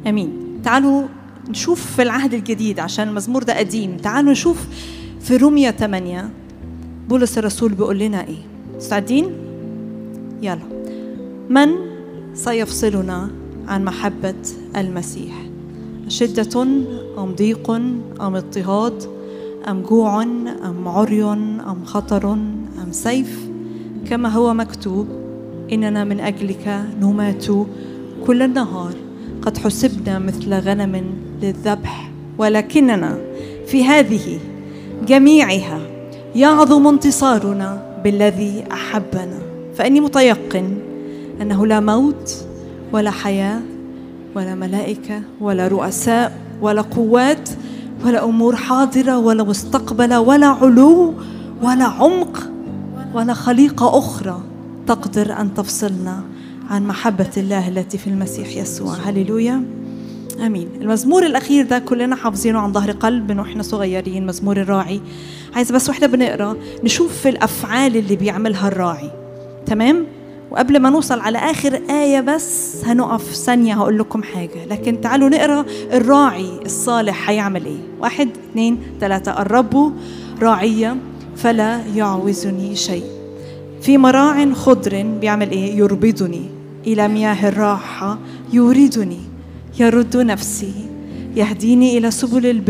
امين تعالوا نشوف في العهد الجديد عشان المزمور ده قديم تعالوا نشوف في رومية 8 بولس الرسول بيقول لنا ايه مستعدين يلا من سيفصلنا عن محبة المسيح شدة أم ضيق أم اضطهاد أم جوع أم عري أم خطر أم سيف كما هو مكتوب إننا من أجلك نمات كل النهار قد حسبنا مثل غنم للذبح ولكننا في هذه جميعها يعظم انتصارنا بالذي احبنا فاني متيقن انه لا موت ولا حياه ولا ملائكه ولا رؤساء ولا قوات ولا امور حاضره ولا مستقبله ولا علو ولا عمق ولا خليقه اخرى تقدر ان تفصلنا عن محبه الله التي في المسيح يسوع هللويا امين المزمور الاخير ده كلنا حافظينه عن ظهر قلب من واحنا صغيرين مزمور الراعي عايز بس واحنا بنقرا نشوف في الافعال اللي بيعملها الراعي تمام وقبل ما نوصل على اخر ايه بس هنقف ثانيه هقول لكم حاجه لكن تعالوا نقرا الراعي الصالح هيعمل ايه واحد اثنين ثلاثه الرب راعية فلا يعوزني شيء في مراع خضر بيعمل ايه يربضني الى مياه الراحه يوردني يرد نفسي يهديني الى سبل البر